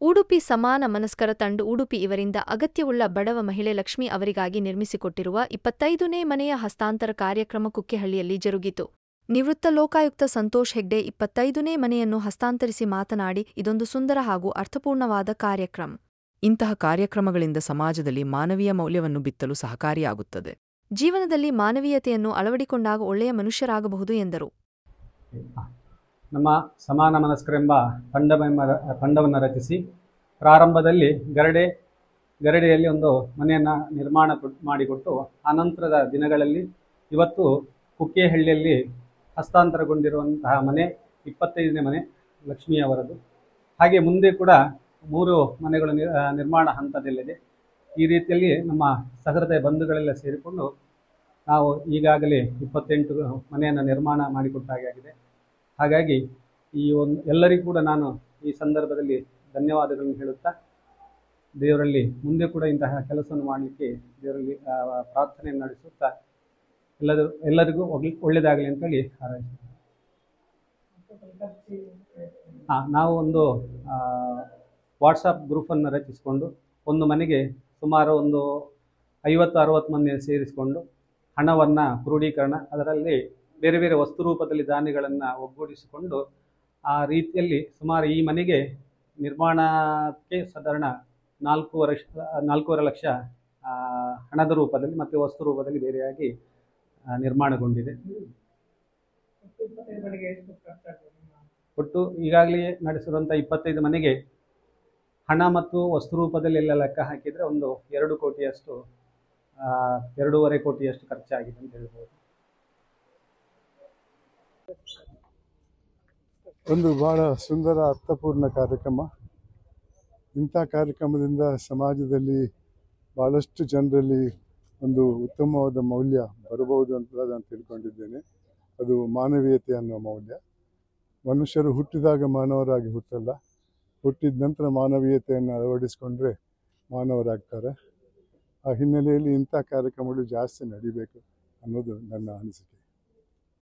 ಉಡುಪಿ ಸಮಾನ ಮನಸ್ಕರ ತಂಡು ಉಡುಪಿ ಇವರಿಂದ ಅಗತ್ಯವುಳ್ಳ ಬಡವ ಮಹಿಳೆ ಲಕ್ಷ್ಮಿ ಅವರಿಗಾಗಿ ನಿರ್ಮಿಸಿಕೊಟ್ಟಿರುವ ಇಪ್ಪತ್ತೈದನೇ ಮನೆಯ ಹಸ್ತಾಂತರ ಕಾರ್ಯಕ್ರಮ ಕುಕ್ಕೆಹಳ್ಳಿಯಲ್ಲಿ ಜರುಗಿತು ನಿವೃತ್ತ ಲೋಕಾಯುಕ್ತ ಸಂತೋಷ್ ಹೆಗ್ಡೆ ಇಪ್ಪತ್ತೈದನೇ ಮನೆಯನ್ನು ಹಸ್ತಾಂತರಿಸಿ ಮಾತನಾಡಿ ಇದೊಂದು ಸುಂದರ ಹಾಗೂ ಅರ್ಥಪೂರ್ಣವಾದ ಕಾರ್ಯಕ್ರಮ ಇಂತಹ ಕಾರ್ಯಕ್ರಮಗಳಿಂದ ಸಮಾಜದಲ್ಲಿ ಮಾನವೀಯ ಮೌಲ್ಯವನ್ನು ಬಿತ್ತಲು ಸಹಕಾರಿಯಾಗುತ್ತದೆ ಜೀವನದಲ್ಲಿ ಮಾನವೀಯತೆಯನ್ನು ಅಳವಡಿಕೊಂಡಾಗ ಒಳ್ಳೆಯ ಮನುಷ್ಯರಾಗಬಹುದು ಎಂದರು ನಮ್ಮ ಸಮಾನ ಮನಸ್ಕರೆಂಬ ತಂಡವೆಂಬ ತಂಡವನ್ನು ರಚಿಸಿ ಪ್ರಾರಂಭದಲ್ಲಿ ಗರಡೆ ಗರಡೆಯಲ್ಲಿ ಒಂದು ಮನೆಯನ್ನು ನಿರ್ಮಾಣ ಕೊಟ್- ಮಾಡಿಕೊಟ್ಟು ಅನಂತರದ ದಿನಗಳಲ್ಲಿ ಇವತ್ತು ಕುಕ್ಕೆಹಳ್ಳಿಯಲ್ಲಿ ಹಸ್ತಾಂತರಗೊಂಡಿರುವಂತಹ ಮನೆ ಇಪ್ಪತ್ತೈದನೇ ಮನೆ ಲಕ್ಷ್ಮಿಯವರದು ಹಾಗೆ ಮುಂದೆ ಕೂಡ ಮೂರು ಮನೆಗಳು ನಿರ್- ಆ, ನಿರ್ಮಾಣ ಹಂತದಲ್ಲಿದೆ ಈ ರೀತಿಯಲ್ಲಿ ನಮ್ಮ ಸಹೃದಯ ಬಂಧುಗಳೆಲ್ಲ ಸೇರಿಕೊಂಡು ನಾವು ಈಗಾಗಲೇ ಇಪ್ಪತ್ತೆಂಟು ಮನೆಯನ್ನು ನಿರ್ಮಾಣ ಮಾಡಿಕೊಟ್ಟಾಗೆ ಆಗಿದೆ ಹಾಗಾಗಿ ಈ ಒಂದು ಎಲ್ಲರಿಗೂ ಕೂಡ ನಾನು ಈ ಸಂದರ್ಭದಲ್ಲಿ ಧನ್ಯವಾದಗಳನ್ನು ಹೇಳುತ್ತಾ ದೇವರಲ್ಲಿ ಮುಂದೆ ಕೂಡ ಇಂತಹ ಕೆಲಸವನ್ನು ಮಾಡಲಿಕ್ಕೆ ದೇವರಲ್ಲಿ ಆ, ಪ್ರಾರ್ಥನೆಯನ್ನು ನಡೆಸುತ್ತಾ ಎಲ್ಲರೂ ಎಲ್ಲರಿಗೂ ಒಳ್ಳೆ- ಒಳ್ಳೆಯದಾಗಲಿ ಅಂತೇಳಿ ಹಾರೈಸ್ತೀನಿ ಹಾಂ ನಾವು ಒಂದು ವಾಟ್ಸಪ್ ಗ್ರೂಪನ್ನು ರಚಿಸಿಕೊಂಡು ಒಂದು ಮನೆಗೆ ಸುಮಾರು ಒಂದು ಐವತ್ತು ಅರವತ್ತು ಮಂದಿ ಸೇರಿಸಿಕೊಂಡು ಹಣವನ್ನು ಕ್ರೋಢೀಕರಣ ಅದರಲ್ಲಿ ಬೇರೆ ಬೇರೆ ವಸ್ತು ರೂಪದಲ್ಲಿ ಧಾನ್ಯಗಳನ್ನು ಒಗ್ಗೂಡಿಸಿಕೊಂಡು ಆ ರೀತಿಯಲ್ಲಿ ಸುಮಾರು ಈ ಮನೆಗೆ ನಿರ್ಮಾಣಕ್ಕೆ ಸಾಧಾರಣ ನಾಲ್ಕೂವರೆ ಶ- ನಾಲ್ಕೂವರೆ ಲಕ್ಷ ಆ, ಹಣದ ರೂಪದಲ್ಲಿ ಮತ್ತು ವಸ್ತು ರೂಪದಲ್ಲಿ ಬೇರೆಯಾಗಿ ಆ, ನಿರ್ಮಾಣಗೊಂಡಿದೆ ಒಟ್ಟು ಈಗಾಗಲೇ ನಡೆಸಿರುವಂಥ ಇಪ್ಪತ್ತೈದು ಮನೆಗೆ ಹಣ ಮತ್ತು ವಸ್ತು ರೂಪದಲ್ಲಿ ಎಲ್ಲ ಲೆಕ್ಕ ಹಾಕಿದರೆ ಒಂದು ಎರಡು ಕೋಟಿಯಷ್ಟು ಆ, ಎರಡೂವರೆ ಕೋಟಿಯಷ್ಟು ಖರ್ಚಾಗಿದೆ ಅಂತ ಹೇಳ್ಬೋದು ಒಂದು ಬಹಳ ಸುಂದರ ಅರ್ಥಪೂರ್ಣ ಕಾರ್ಯಕ್ರಮ ಇಂಥ ಕಾರ್ಯಕ್ರಮದಿಂದ ಸಮಾಜದಲ್ಲಿ ಭಾಳಷ್ಟು ಜನರಲ್ಲಿ ಒಂದು ಉತ್ತಮವಾದ ಮೌಲ್ಯ ಬರಬಹುದು ಅಂತ ನಾನು ತಿಳ್ಕೊಂಡಿದ್ದೇನೆ ಅದು ಮಾನವೀಯತೆ ಅನ್ನೋ ಮೌಲ್ಯ ಮನುಷ್ಯರು ಹುಟ್ಟಿದಾಗ ಮಾನವರಾಗಿ ಹುಟ್ಟಲ್ಲ ಹುಟ್ಟಿದ ನಂತರ ಮಾನವೀಯತೆಯನ್ನು ಅಳವಡಿಸಿಕೊಂಡ್ರೆ ಮಾನವರಾಗ್ತಾರೆ ಆ ಹಿನ್ನೆಲೆಯಲ್ಲಿ ಇಂಥ ಕಾರ್ಯಕ್ರಮಗಳು ಜಾಸ್ತಿ ನಡಿಬೇಕು ಅನ್ನೋದು ನನ್ನ ಅನಿಸಿಕೆ